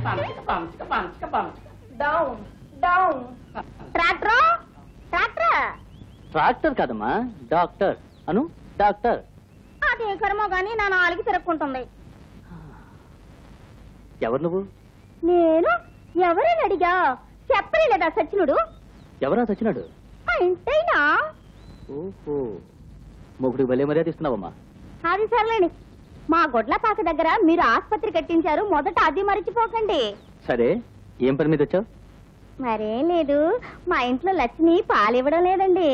Down down tractor tractor tractor కాదమ్మా doctor అను doctor అది కర్మ గాని నా నాలుగు తిరక్కుంటుంది ఎవరు నువ్వు నేను ఎవరని అడిగా చెప్పలే లేదా సచ్చినుడు ఎవరా చచ్చినాడు అంటేనా ఓహో మొగుడికి భలే మర్యాద ఇస్తున్నావమ్మా అది సర్లేండి మా గొడ్లపాక దగ్గర మీరు ఆసుపత్రి కట్టించారు మొదట అది మరిచిపోకండి సరే ఏం పని మీద వచ్చావు మరేం లేదు మా ఇంట్లో లక్ష్మి పాలివ్వడం లేదండి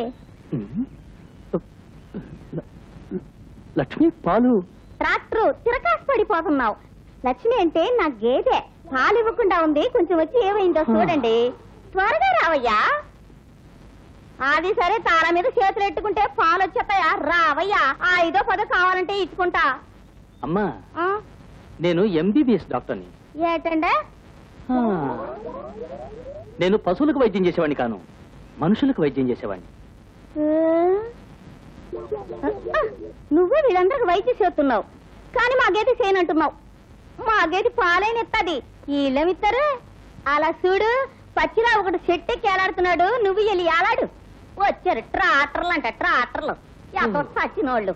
లక్ష్మి పాలు ట్రాక్టర్ తిరకాసు పడిపోతున్నావు లక్ష్మి అంటే నా గేదె పాలు ఇవ్వకుండా ఉంది కొంచెం వచ్చి ఏమైందో చూడండి త్వరగా రావయ్యా అది సరే తాళ మీద చేతులు ఎట్టుకుంటే పాలు వచ్చేస్తాయా రావయ్యా ఆ ఐదో పదో కావాలంటే ఇచ్చుకుంటా అమ్మా ఆ, నేను ఎంబీబీఎస్ డాక్టర్ని ఏటండే ఆ. నేను పశువులకు వైద్యం చేసేవాడిని కాను మనుషులకు వైద్యం చేసేవాడిని ఆ, నువ్వే వీళ్ళందరికి వైద్య చేస్తున్నావు కానీ మా గేది చేయనంటున్నావు మా గేది పాలైనెత్తది వీళ్ళమిస్తారు అలా చూడు పచ్చిరా ఒకటి చెట్టెక్కి ఏలాడుతున్నాడు నువ్వు వెళ్ళి ఏలాడు వచ్చారు ట్రాక్టర్లు అంట ట్రాక్టర్లు ఎంతో సచ్చినోళ్ళు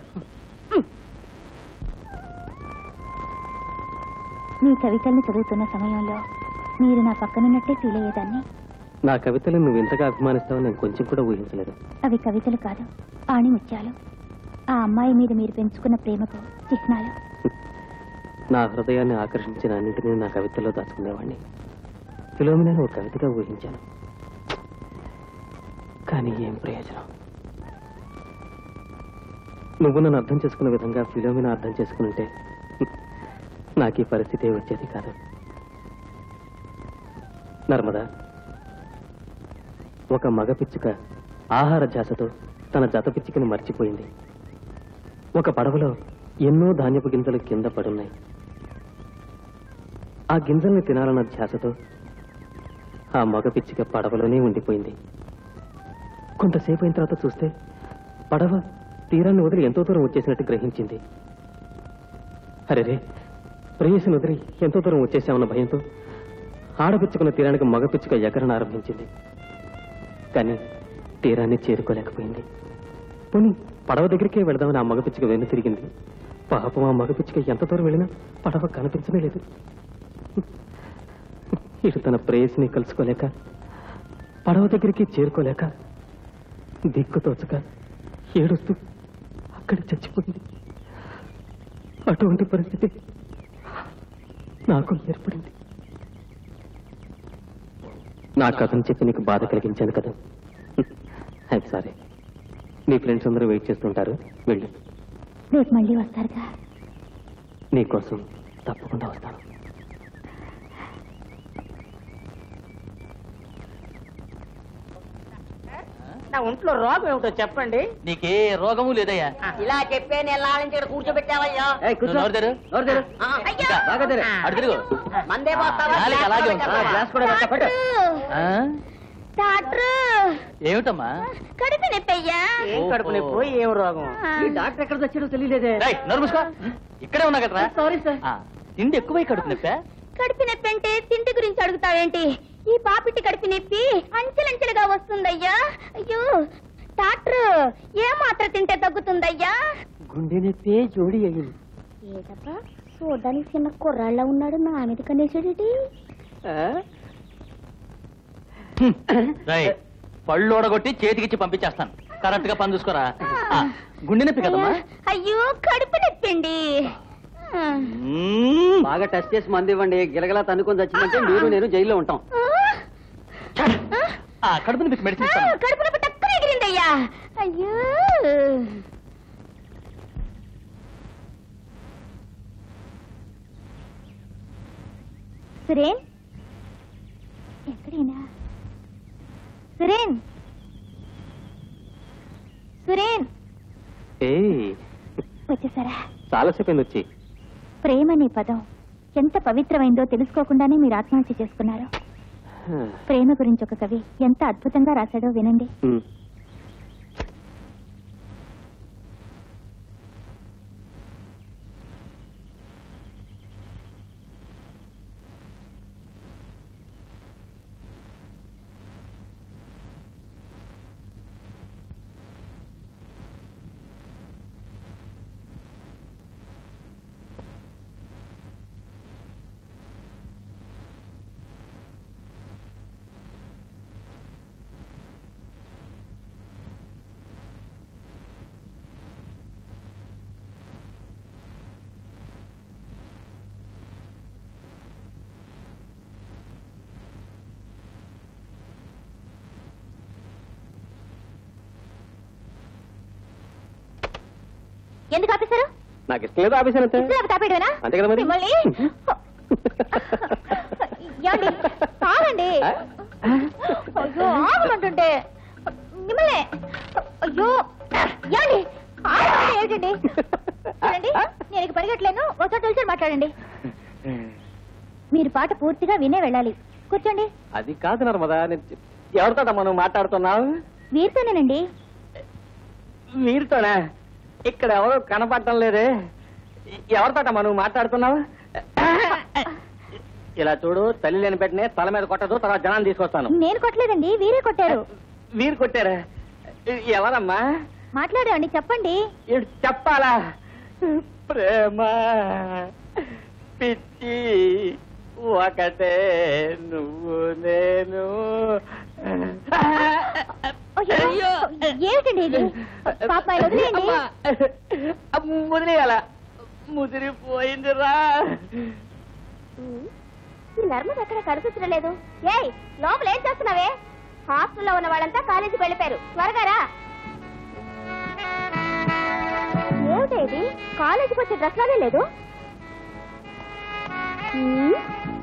మీ కవితల్ని చదువుతున్న సమయంలో మీరు నా పక్కనున్నట్టే ఫీల్ అయ్యేదాన్ని నా కవితలు నువ్వు ఇంతగా అభిమానిస్తావని నేను కొంచెం కూడా ఊహించలేదు అవి కవితలు కాదు ఆణిముత్యాలు ఆ అమ్మాయి మీద మీరు పెంచుకున్న ప్రేమకు చిహ్నాలు నా హృదయాన్ని ఆకర్షించిన అన్నింటినీ నా కవితల్లో దాచుకునేవాడిని ఫిలోమినాను ఒక కవితగా ఊహించాను కానీ ఏం ప్రయోజనం నువ్వు నన్ను అర్థం చేసుకున్న విధంగా ఫిలోమినా అర్థం చేసుకుంటే నాకు ఈ పరిస్థితి వచ్చేది కాదు నర్మదా ఒక మగ పిచ్చుక ఆహార ధ్యాసతో తన జత పిచ్చుకని మర్చిపోయింది ఒక పడవలో ఎన్నో ధాన్యపు గింజలు కింద పడున్నాయి ఆ గింజల్ని తినాలన్న ధ్యాసతో ఆ మగ పిచ్చిక పడవలోనే ఉండిపోయింది కొంతసేపు అయిన తర్వాత చూస్తే పడవ తీరాన్ని వదిలి ఎంతో దూరం వచ్చేసినట్టు గ్రహించింది అరెరే ప్రేయసిని వదిలి ఎంతో దూరం వచ్చేసామన్న భయంతో ఆడపిచ్చుకున్న తీరానికి మగ పిచ్చుక ఎగరణ ఆరంభించింది కానీ తీరాన్ని చేరుకోలేకపోయింది పోనీ పడవ దగ్గరికే వెళదామని ఆ మగ పిచ్చుక వెన్ను తిరిగింది పాపం ఆ మగ పిచ్చుక ఎంత దూరం వెళ్ళినా పడవ కనిపించనే లేదు ఇటు తన ప్రేయసిని కలుసుకోలేక పడవ దగ్గరికి చేరుకోలేక దిక్కు తోచక ఏడుస్తూ అక్కడ చచ్చిపోయింది అటువంటి పరిస్థితి నాకు ఏర్పడింది నా కథను చెప్పి నీకు బాధ కలిగించాను కదా ఐమ్ సారీ నీ ఫ్రెండ్స్ అందరూ వెయిట్ చేస్తుంటారు వెళ్ళు రేపు మళ్ళీ వస్తారుగా నీకోసం తప్పకుండా వస్తాను నా ఒంట్లో రోగం ఏమిటో చెప్పండి నీకే రోగము లేదయ్యా ఇలా చెప్పే నెల నుంచి ఇక్కడ కూర్చోబెట్టావయ్యా నువ్వు నోరు తెరు. ఆ, అయ్యో. ఇంకా బాగా తెరు. అటు తిరుగు. మందే పోస్తావా నాలుగు గ్లాస్ అలాగే కూడా ఉంచు. పెట్టవా? ఆ, గ్లాస్ కూడా పెట్ట, పెట్టు. ఆ? డాక్టర్ ఏమిటమ్మా కడుపు నొప్పయ్యా ఏం కడుపు నొప్పి ఏం రోగం ఈ డాక్టర్ ఎక్కడ వచ్చాడో తెలియలేదే రేయ్, నోరు మూసుకో. ఇక్కడే ఉన్నా కదరా సారీ సార్ ఆ, తిండి ఎక్కువై కడుపు నొప్పా కడుపు నొప్పి అంటే తిండి గురించి అడుగుతావేంటి ఈ పాపిటి కడుపు నొప్పి అంచెలంచెలుగా వస్తుందయ్యా అయ్యో డాక్టర్ ఏ మాత్ర తింటే తగ్గుతుందయ్యా గుండె నొప్పి జోడి అయ్యింది ఏదబ్బా చూడ్డానికి చిన్న కుర్రాళ్ళ ఉన్నాడు నా మీద కనేసాడేటి రేయ్, పళ్ళు ఓడగొట్టి చేతికిచ్చి పంపించేస్తాను కరెక్ట్ గా పని చూసుకోరా ఆ, గుండె నొప్పి కదమ్మా అయ్యో కడుపు నొప్పండి మ్మ్. బాగా టెస్ట్ చేసి మంది ఇవ్వండి గిలగలా తన్నుకొని వచ్చిందంటే మీరు నేను జైల్లో ఉంటాం ఆ, కడుపు నొప్పికి మెడిసిన్ ఇస్తాను కడుపు నొప్పి టక్కున ఎగిరిందయ్యా అయ్యో సురేన్ ఎక్కడైనా సురేన్ సురేన్ ఏయ్, వచ్చేసారా చాలాసేపు అయింది వచ్చి ప్రేమ అనే పదం ఎంత పవిత్రమైందో తెలుసుకోకుండానే మీరు ఆత్మహత్య చేసుకున్నారు ప్రేమ గురించి ఒక కవి ఎంత అద్భుతంగా రాశాడో వినండి మ్మ్. ఎందుకు ఆపేశారు నాకు ఇష్టం లేదు ఆఫీసర్ అంతే ఇద్దరు తాపేయడమేనా అంతే కదా మరి మిమ్మల్ని ఏమండి ఆగండి అయ్యో ఆగమంటుంటే మిమ్మల్ని అయ్యో ఏమండి ఆగమంటే ఏమిటండి చూడండి నేను ఇక పరిగెట్లేను ఒకసారి తెలిసి మాట్లాడండి మీరు పాట పూర్తిగా వినే వెళ్ళాలి కూర్చోండి అది కాదు నర్మదా నేను చెప్- ఎవరితోట మనం మాట్లాడుతున్నావు వీరితోనేనండి వీరితోనే ఇక్కడ ఎవరు కనపడటం లేదే ఎవరితోట మనం మాట్లాడుతున్నావు ఇలా చూడు తల్లి లేని పెట్టినే తల మీద కొట్టదు తర్వాత జనాన్ని తీసుకొస్తాను నేను కొట్టలేదండి వీరే కొట్టారు వీరు కొట్టారా ఎవరమ్మా మాట్లాడండి చెప్పండి ఇటు చెప్పాలా ప్రేమ పిచ్చి ఒకటే నువ్వు నేను అయ్యో, ఏమిటండి ఇది పాప ఆయన వదిలేయండి ముదిరియాల ముదిరిపోయిందిరా ఈ నర్మద ఎక్కడ కనిపించడం లేదు ఏయ్ లోపల ఏం చేస్తున్నావే హాస్టల్లో ఉన్న వాళ్ళంతా కాలేజీకి వెళ్ళిపోయారు త్వరగా రా ఏమిటి ఇది కాలేజీకి వచ్చే డ్రెస్ లోనే లేదు హ్మ్?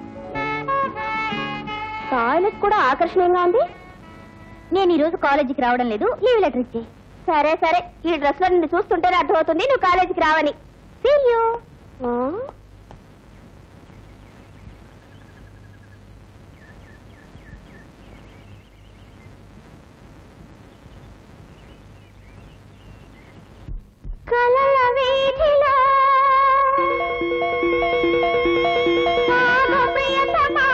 టాయిలెట్ కూడా ఆకర్షణీయంగా ఉంది నేను ఈ రోజు కాలేజీకి రావడం లేదు లీవ్ లెటర్ ఇచ్చి సరే సరే ఈ డ్రెస్ లో నిన్ను చూస్తుంటేనే అర్థమవుతుంది నువ్వు కాలేజీకి రావని See you. ఆ? కలల వీధిలో సాగు ప్రియతమా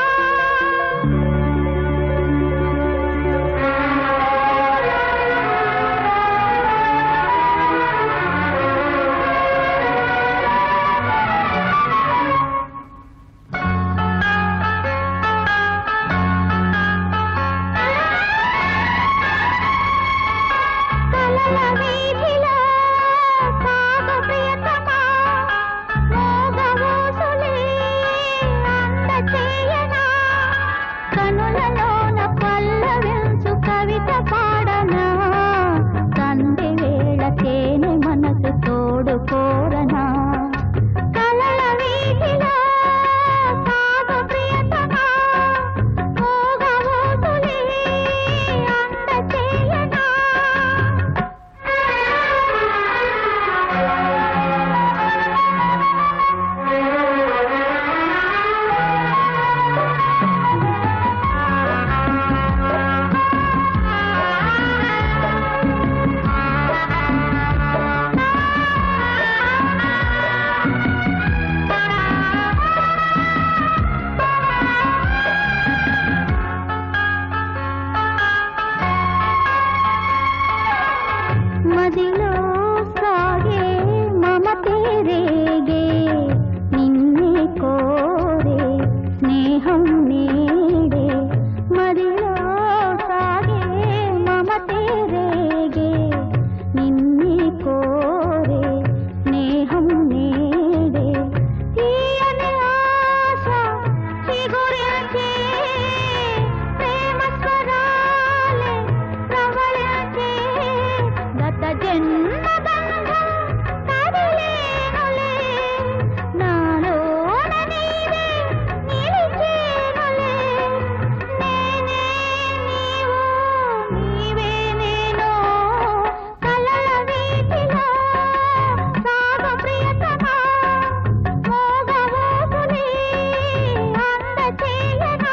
కలల వీధిలో సాగు ప్రియతమా మోగవోసులే అంద చేయనా కనులలోన పల్లవించు కవిత పాడనా సంధి వేళ తేనె మనసు తోడు కోరనా కలల వీధిలో సాగు ప్రియతమా మోగవోసులే అంద చేయనా మదిలో సాగే మమతే రేగే నిన్నే కోరే స్నేహం నేడే మదిలో సాగే మమతే రేగే నిన్నే కోరే స్నేహం నేడే తీయని ఆశ చిగురించే ప్రేమ స్వరాలే ప్రవళించే గత జన్మ బంధం కదిలేనులే నాలోన నీవే నిలిచేనులే నేనే నీవు నీవే నేను కలల వీధిలో సాగ ప్రియతమా మోగవోసులే అంద చేయనా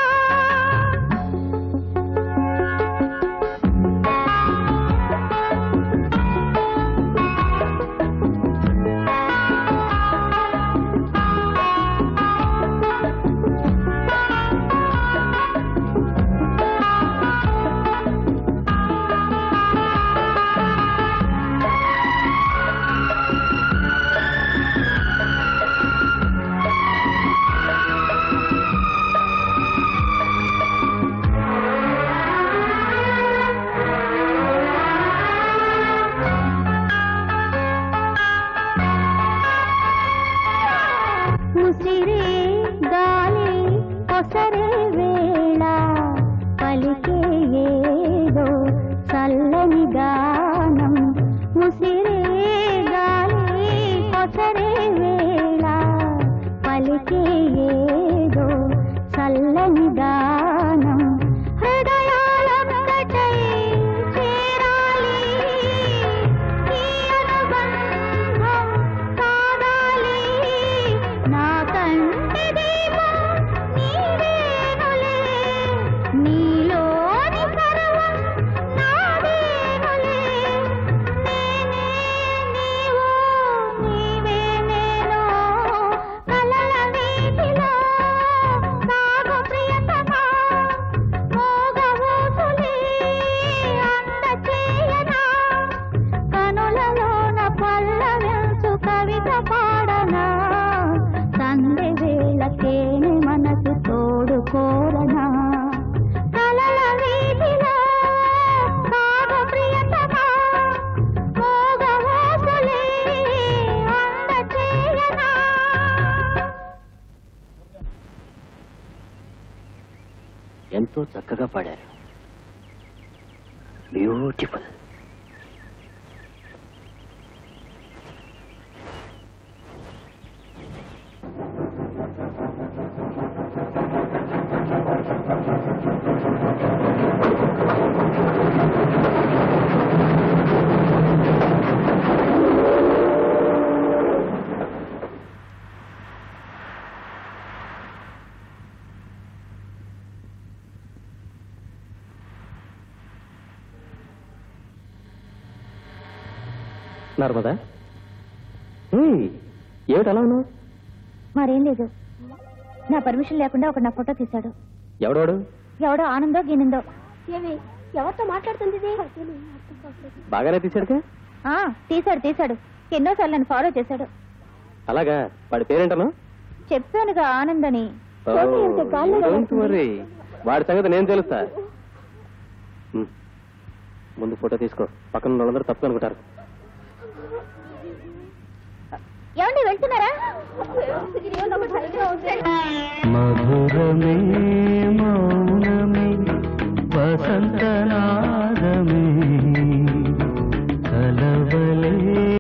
ముసిరే గాలి ఒసరే వేళ పలికే ఏదో చల్లని గానం ముసిరే గాలి పలికే ఏదో చల్లని గానం హృదయాలొక్కటై చేరాలి ఈ అనుబంధం సాగాలి నా కంటి దీపం నీవేనులే నీలోని సర్వం నావేనులే నేనే నీవు నీవే నేను కలల వీధిలో సాగు ప్రియతమా మోగ ఊసులే అంద చేయనా కనులలోన పల్లవించు కవిత పాడనా సందె వేళకేని మనసు తోడు కోరనా కలల వీధిలో సాగు ప్రియతమా మోగ ఊసులే అంద చేయనా ఎంతో చక్కగా పాడారు బ్యూటిఫుల్ నర్మదా ఏయ్, ఏమిటి అలా ఉన్నావు మరేం లేదు నా పర్మిషన్ లేకుండా ఒక నా ఫోటో తీశాడు ఎవడోడు ఎవడో ఆనందో గినిందో ఏమి ఎవరితో మాట్లాడుతుంది ఇది? బాగానే తీశాడుగా ఆ, తీశాడు తీశాడు ఎన్నోసార్లు నన్ను ఫాలో చేశాడు అలాగా వాడి పేరేంటను చెప్పానుగా ఆనందని డోంట్ వరీ వాడి సంగతి నేను తెలుస్తా ఉమ్. ముందు ఫోటో తీసుకో పక్కన ఉన్న వాళ్ళందరూ తప్పు అనుకుంటారు ఏమండి వెళ్తున్నారా మధురమే మౌనమే వసంత